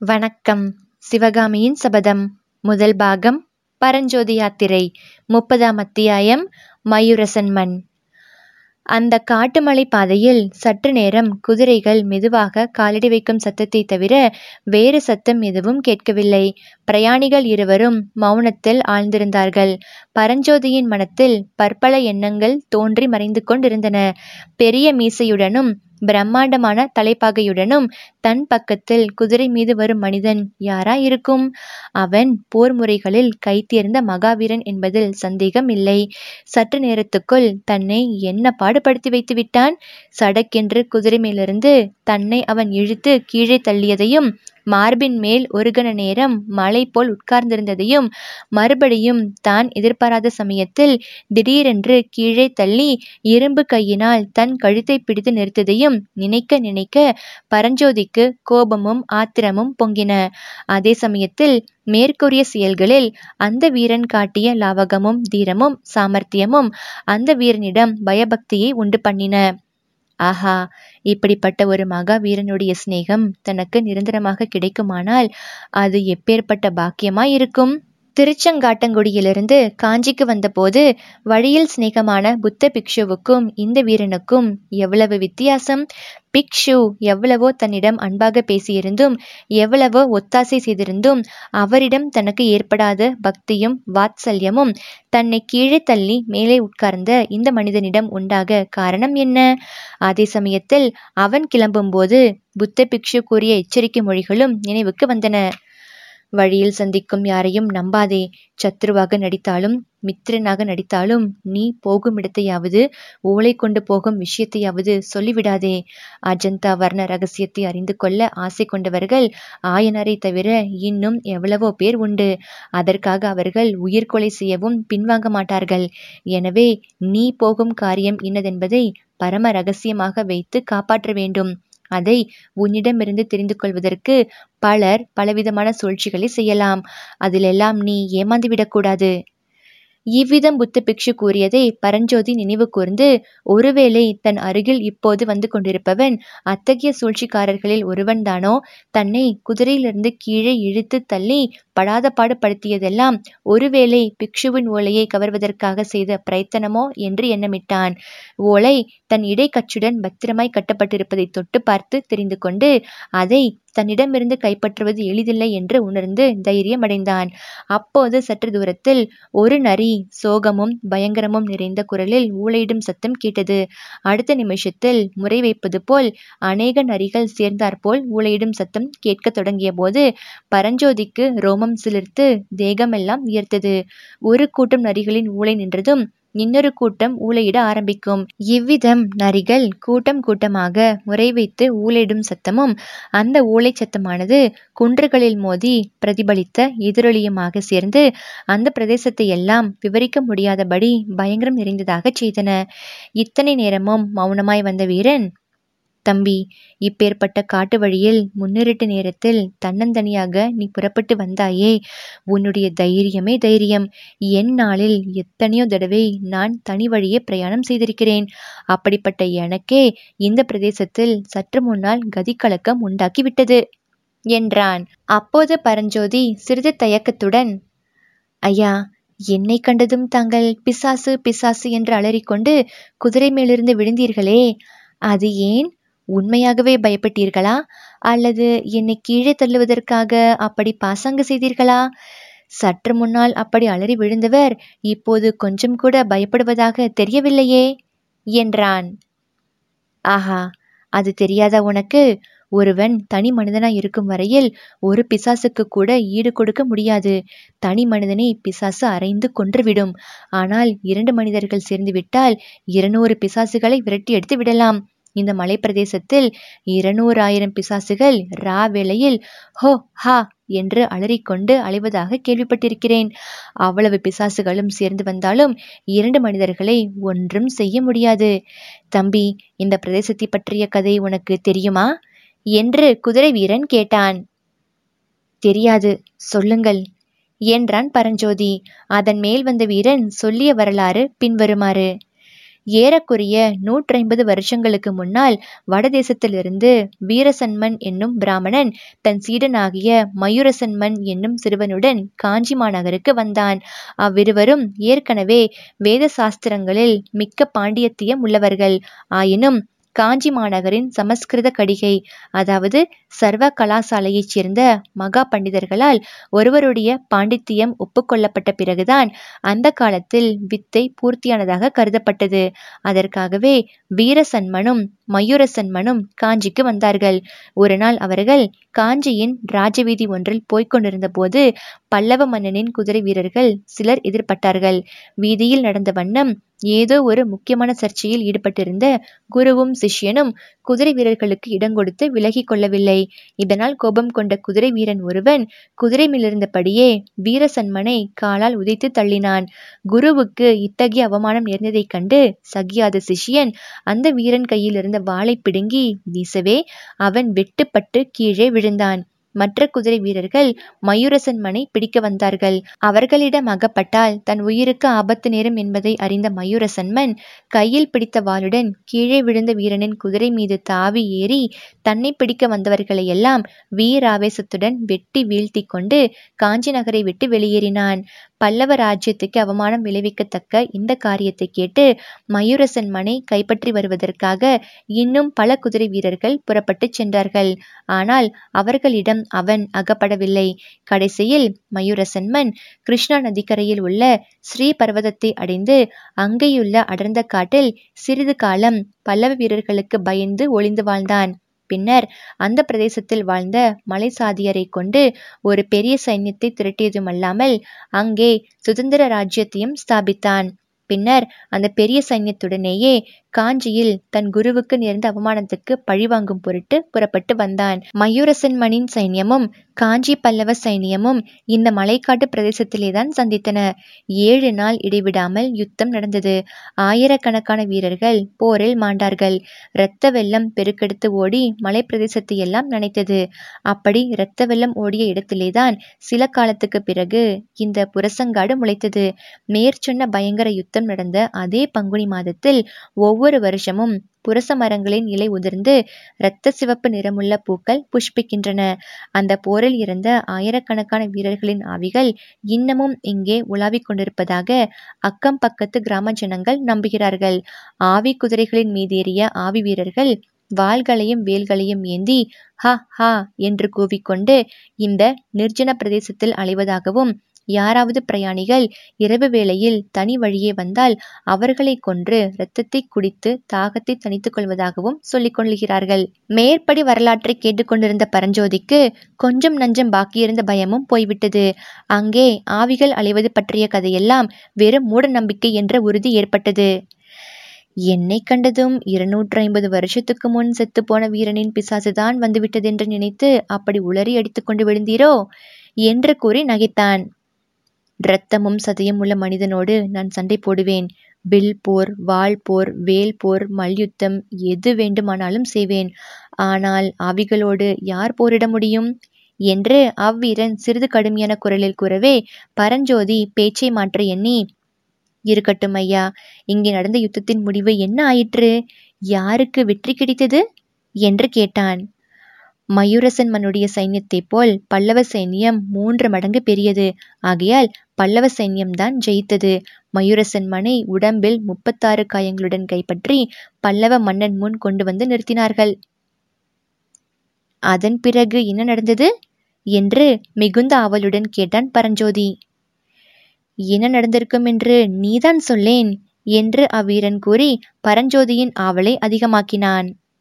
வணக்கம் சிவகாமியின் சபதம் முதல் பாகம் பரஞ்சோதி யாத்திரை முப்பதாம் அத்தியாயம் மயூரசன் மண் அந்த காட்டுமலை பாதையில் சற்று நேரம் குதிரைகள் மெதுவாக காலடி வைக்கும் சத்தத்தை தவிர வேறு சத்தம் எதுவும் கேட்கவில்லை பிரயாணிகள் இருவரும் மௌனத்தில் ஆழ்ந்திருந்தார்கள் பரஞ்சோதியின் மனத்தில் பற்பல எண்ணங்கள் தோன்றி மறைந்து கொண்டிருந்தன பெரிய மீசையுடனும் பிரம்மாண்டமான தலைப்பாகையுடனும் தன் பக்கத்தில் குதிரை மீது வரும் மனிதன் யாரா இருக்கும் அவன் போர் முறைகளில் கைத்தேர்ந்த மகாவீரன் என்பதில் சந்தேகம் இல்லை சற்று நேரத்துக்குள் தன்னை என்ன பாடுபடுத்தி வைத்து விட்டான் சடக்கென்று குதிரை மேலிருந்து தன்னை அவன் இழுத்து கீழே தள்ளியதையும் மார்பின் மேல் ஒரு கண நேரம் மலை போல் உட்கார்ந்திருந்ததையும் மறுபடியும் தான் எதிர்பாராத சமயத்தில் திடீரென்று கீழே தள்ளி இரும்பு கையினால் தன் கழுத்தை பிடித்து நிறுத்ததையும் நினைக்க நினைக்க பரஞ்சோதிக்கு கோபமும் ஆத்திரமும் பொங்கின அதே சமயத்தில் மேற்கூறிய செயல்களில் அந்த வீரன் காட்டிய லாவகமும் தீரமும் சாமர்த்தியமும் அந்த வீரனிடம் பயபக்தியை உண்டு பண்ணின ஆஹா இப்படிப்பட்ட ஒரு மகா வீரனுடைய சிநேகம் தனக்கு நிரந்தரமாக கிடைக்குமானால் அது எப்பேற்பட்ட பாக்கியமாய் இருக்கும் திருச்செங்காட்டங்குடியிலிருந்து காஞ்சிக்கு வந்தபோது வழியில் சிநேகமான புத்த பிக்ஷுவுக்கும் இந்த வீரனுக்கும் எவ்வளவு வித்தியாசம் பிக்ஷு எவ்வளவோ தன்னிடம் அன்பாக பேசியிருந்தும் எவ்வளவோ ஒத்தாசை செய்திருந்தும் அவரிடம் தனக்கு ஏற்படாத பக்தியும் வாத்சல்யமும் தன்னை கீழே தள்ளி மேலே உட்கார்ந்த இந்த மனிதனிடம் உண்டாக காரணம் என்ன அதே சமயத்தில் அவன் கிளம்பும்போது புத்த பிக்ஷு கூறிய எச்சரிக்கை மொழிகளும் நினைவுக்கு வந்தன வழியில் சந்திக்கும் யாரையும் நம்பாதே சத்ருவாக நடித்தாலும் மித்திரனாக நடித்தாலும் நீ போகும் இடத்தையாவது ஓலை கொண்டு போகும் விஷயத்தையாவது சொல்லிவிடாதே அஜந்தா வர்ண ரகசியத்தை அறிந்து கொள்ள ஆசை கொண்டவர்கள் ஆயனரை தவிர இன்னும் எவ்வளவோ பேர் உண்டு அதற்காக அவர்கள் உயிர்கொலை செய்யவும் பின்வாங்க மாட்டார்கள் எனவே நீ போகும் காரியம் இன்னதென்பதை பரம ரகசியமாக வைத்து காப்பாற்ற வேண்டும் அதை உன்னிடமிருந்து தெரிந்து கொள்வதற்கு பலர் பலவிதமான சூழ்ச்சிகளை செய்யலாம் அதிலெல்லாம் நீ ஏமாந்து விடக்கூடாது இவ்விதம் புத்த பிக்ஷு கூறியதை பரஞ்சோதி நினைவு கூர்ந்து ஒருவேளை தன் அருகில் இப்போது வந்து கொண்டிருப்பவன் அத்தகைய சூழ்ச்சிக்காரர்களில் ஒருவன்தானோ தன்னை குதிரையிலிருந்து கீழே இழுத்து தள்ளி படாத பாடுபடுத்தியதெல்லாம் ஒருவேளை பிக்ஷுவின் ஓலையை கவர்வதற்காக செய்த பிரயத்தனமோ என்று எண்ணமிட்டான் ஓலை தன் இடைக்கச்சுடன் பத்திரமாய் கட்டப்பட்டிருப்பதை தொட்டு பார்த்து தெரிந்து கொண்டு அதை தன்னிடமிருந்து கைப்பற்றுவது எளிதில்லை என்று உணர்ந்து தைரியமடைந்தான் அப்போது சற்று தூரத்தில் ஒரு நரி சோகமும் பயங்கரமும் நிறைந்த குரலில் ஊளையிடும் சத்தம் கேட்டது அடுத்த நிமிஷத்தில் முறை வைப்பது போல் அநேக நரிகள் சேர்ந்தாற்போல் ஊளையிடும் சத்தம் கேட்கத் தொடங்கிய போது பரஞ்சோதிக்கு ரோமம் சிலிர்த்து தேகமெல்லாம் உயர்த்தது ஒரு கூட்டம் நரிகளின் ஊளை நின்றதும் இன்னொரு கூட்டம் ஊளையிட ஆரம்பிக்கும் இவ்விதம் நரிகள் கூட்டம் கூட்டமாக முறை வைத்து ஊளையிடும் சத்தமும் அந்த ஊளை சத்தமானது குன்றுகளில் மோதி பிரதிபலித்த எதிரொலியுமாக சேர்ந்து அந்த பிரதேசத்தை எல்லாம் விவரிக்க முடியாதபடி பயங்கரம் நிறைந்ததாக செய்தன இத்தனை நேரமும் மௌனமாய் வந்த வீரன் தம்பி இப்பேற்பட்ட காட்டு வழியில் முன்னிருட்டு நேரத்தில் தன்னந்தனியாக நீ புறப்பட்டு வந்தாயே உன்னுடைய தைரியமே தைரியம் என் நாளில் எத்தனையோ தடவை நான் தனி வழியே பிரயாணம் செய்திருக்கிறேன் அப்படிப்பட்ட எனக்கே இந்த பிரதேசத்தில் சற்று முன்னால் கதிகலக்கம் உண்டாக்கிவிட்டது என்றான் அப்போது பரஞ்சோதி சிறிது தயக்கத்துடன் ஐயா என்னை கண்டதும் தாங்கள் பிசாசு பிசாசு என்று அலறிக்கொண்டு குதிரை மேலிருந்து விழுந்தீர்களே அது ஏன் உண்மையாகவே பயப்பட்டீர்களா அல்லது என்னை கீழே தள்ளுவதற்காக அப்படி பாசாங்கு செய்தீர்களா சற்று முன்னால் அப்படி அலறி விழுந்தவர் இப்போது கொஞ்சம் கூட பயப்படுவதாக தெரியவில்லையே என்றான் ஆஹா அது தெரியாதா உனக்கு ஒருவன் தனி மனிதனாய் இருக்கும் வரையில் ஒரு பிசாசுக்கு கூட ஈடு கொடுக்க முடியாது தனி மனிதனை பிசாசு அரைந்து கொன்றுவிடும் ஆனால் இரண்டு மனிதர்கள் சேர்ந்து விட்டால் இருநூறு பிசாசுகளை விரட்டி எடுத்து விடலாம் இந்த மலை பிரதேசத்தில் இருநூறு ஆயிரம் பிசாசுகள் ரா வேளையில் ஹோ ஹா என்று அலறிக்கொண்டு அலைவதாக கேள்விப்பட்டிருக்கிறேன் அவ்வளவு பிசாசுகளும் சேர்ந்து வந்தாலும் இரண்டு மனிதர்களை ஒன்றும் செய்ய முடியாது தம்பி இந்த பிரதேசத்தை பற்றிய கதை உனக்கு தெரியுமா என்று குதிரை வீரன் கேட்டான் தெரியாது சொல்லுங்கள் என்றான் பரஞ்சோதி அதன் மேல் வந்த வீரன் சொல்லிய வரலாறு பின்வருமாறு ஏறக்குறைய நூற்றைம்பது வருஷங்களுக்கு முன்னால் வடதேசத்திலிருந்து வீரசன்மன் என்னும் பிராமணன் தன் சீடனாகிய மயூரசன்மன் என்னும் சிறுவனுடன் காஞ்சி மாநகருக்கு வந்தான் அவ்விருவரும் ஏற்கனவே வேத சாஸ்திரங்களில் மிக்க பாண்டியத்தியம் உள்ளவர்கள் ஆயினும் காஞ்சி மாநகரின் சமஸ்கிருத கடிகை அதாவது சர்வ கலாசாலையைச் சேர்ந்த மகா பண்டிதர்களால் ஒருவருடைய பாண்டித்தியம் ஒப்புக்கொள்ளப்பட்ட பிறகுதான் அந்த காலத்தில் வித்தை பூர்த்தியானதாக கருதப்பட்டது அதற்காகவே வீரசன்மனும் மயூரசன்மனும் காஞ்சிக்கு வந்தார்கள் ஒரு நாள் அவர்கள் காஞ்சியின் ராஜவீதி ஒன்றில் போய்க் கொண்டிருந்த போது பல்லவ மன்னனின் குதிரை வீரர்கள் சிலர் எதிர்பட்டார்கள் வீதியில் நடந்த வண்ணம் ஏதோ ஒரு முக்கியமான சர்ச்சையில் ஈடுபட்டிருந்த குருவும் சிஷ்யனும் குதிரை வீரர்களுக்கு இடம் கொடுத்து விலகி கொள்ளவில்லை இதனால் கோபம் கொண்ட குதிரை வீரன் ஒருவன் குதிரை மேலிருந்தபடியே வீரசன்மனை காலால் உதைத்து தள்ளினான் குருவுக்கு இத்தகைய அவமானம் நேர்ந்ததைக் கண்டு சகியாத சிஷ்யன் அந்த வீரன் கையில் இருந்த வாளை பிடுங்கி வீசவே அவன் வெட்டுப்பட்டு கீழே விழுந்தான் மற்ற குதிரை வீரர்கள் மயூரசன்மனை பிடிக்க வந்தார்கள் அவர்களிடம் அகப்பட்டால் தன் உயிருக்கு ஆபத்து நேரும் என்பதை அறிந்த மயூரசன்மன் கையில் பிடித்த வாளுடன் கீழே விழுந்த வீரனின் குதிரை மீது தாவி ஏறி தன்னை பிடிக்க வந்தவர்களை எல்லாம் வீராவேசத்துடன் வெட்டி வீழ்த்தி கொண்டு காஞ்சி நகரை விட்டு வெளியேறினான் பல்லவ ராஜ்யத்துக்கு அவமானம் விளைவிக்கத்தக்க இந்த காரியத்தை கேட்டு மயூரசன்மனை கைப்பற்றி வருவதற்காக இன்னும் பல குதிரை வீரர்கள் புறப்பட்டுச் சென்றார்கள் ஆனால் அவர்களிடம் அவன் அகப்படவில்லை கடைசியில் மயூரசன்மன் கிருஷ்ணா நதிக்கரையில் உள்ள ஸ்ரீ பர்வதத்தை அடைந்து அங்கேயுள்ள அடர்ந்த காட்டில் சிறிது காலம் பல்லவ வீரர்களுக்கு பயந்து ஒளிந்து வாழ்ந்தான் பின்னர் அந்த பிரதேசத்தில் வாழ்ந்த மலை சாதியரை கொண்டு ஒரு பெரிய சைன்யத்தை திரட்டியதுமல்லாமல் அங்கே சுதந்திர ராஜ்யத்தையும் ஸ்தாபித்தான் பின்னர் அந்த பெரிய சைன்யத்துடனேயே காஞ்சியில் தன் குருவுக்கு நேர்ந்த அவமானத்துக்கு பழிவாங்கும் பொருட்டு புறப்பட்டு வந்தான் மயூரசன்மனின் சைன்யமும் காஞ்சி பல்லவ சைன்யமும் இந்த மலைக்காட்டு பிரதேசத்திலேதான் சந்தித்தன ஏழு நாள் இடைவிடாமல் யுத்தம் நடந்தது ஆயிரக்கணக்கான வீரர்கள் போரில் மாண்டார்கள் இரத்த வெள்ளம் பெருக்கெடுத்து ஓடி மலை பிரதேசத்தை எல்லாம் நனைத்தது அப்படி இரத்த வெள்ளம் ஓடிய இடத்திலேதான் சில காலத்துக்கு பிறகு இந்த புரசங்காடு முளைத்தது மேற்சொன்ன பயங்கர யுத்தம் நடந்த அதே பங்குனி மாதத்தில் ஒவ்வொரு வருஷமும் புரச மரங்களின் இலை உதிர்ந்து இரத்த சிவப்பு நிறமுள்ள பூக்கள் புஷ்பிக்கின்றன அந்த போரில் இறந்த ஆயிரக்கணக்கான வீரர்களின் ஆவிகள் இன்னமும் இங்கே உலாவிக் கொண்டிருப்பதாக அக்கம் பக்கத்து கிராம ஜனங்கள் நம்புகிறார்கள் ஆவி குதிரைகளின் மீதேறிய ஆவி வீரர்கள் வாள்களையும் வேல்களையும் ஏந்தி ஹ ஹா என்று கூவிக்கொண்டு இந்த நிர்ஜன பிரதேசத்தில் அலைவதாகவும் யாராவது பிரயாணிகள் இரவு வேளையில் தனி வழியே வந்தால் அவர்களை கொன்று இரத்தத்தை குடித்து தாகத்தை தணித்துக் கொள்வதாகவும் சொல்லிக் கொள்கிறார்கள் மேற்படி வரலாற்றை கேட்டுக்கொண்டிருந்த பரஞ்சோதிக்கு கொஞ்சம் நஞ்சம் பாக்கியிருந்த பயமும் போய்விட்டது அங்கே ஆவிகள் அலைவது பற்றிய கதையெல்லாம் வெறும் மூட நம்பிக்கை என்ற உறுதி ஏற்பட்டது என்னை கண்டதும் இருநூற்று ஐம்பது வருஷத்துக்கு முன் செத்துப்போன வீரனின் பிசாசுதான் வந்துவிட்டதென்று நினைத்து அப்படி உளறி அடித்துக்கொண்டு விழுந்தீரோ என்று கூறி நகைத்தான் இரத்தமும் சதையும் உள்ள மனிதனோடு நான் சண்டை போடுவேன் வில் போர் வாள் போர் வேல் போர் மல்யுத்தம் எது வேண்டுமானாலும் செய்வேன் ஆனால் ஆவிகளோடு யார் போரிட முடியும் என்று அவ்வீரன் சிறிது கடுமையான குரலில் கூறவே பரஞ்சோதி பேச்சை மாற்ற எண்ணி இருக்கட்டும் ஐயா இங்கே நடந்த யுத்தத்தின் முடிவு என்ன ஆயிற்று யாருக்கு வெற்றி கிடைத்தது என்று கேட்டான் மயூரசன் மன்னுடைய சைன்யத்தைப் போல் பல்லவ சைன்யம் மூன்று மடங்கு பெரியது ஆகையால் பல்லவ சைன்யம்தான் ஜெயித்தது மயூரசன் மனை உடம்பில் முப்பத்தாறு காயங்களுடன் கைப்பற்றி பல்லவ மன்னன் முன் கொண்டு வந்து நிறுத்தினார்கள் அதன் பிறகு என்ன நடந்தது என்று மிகுந்த ஆவலுடன் கேட்டான் பரஞ்சோதி என்ன நடந்திருக்கும் என்று நீதான் சொல்லேன் என்று அவ்வீரன் கூறி பரஞ்சோதியின் ஆவலை அதிகமாக்கினான்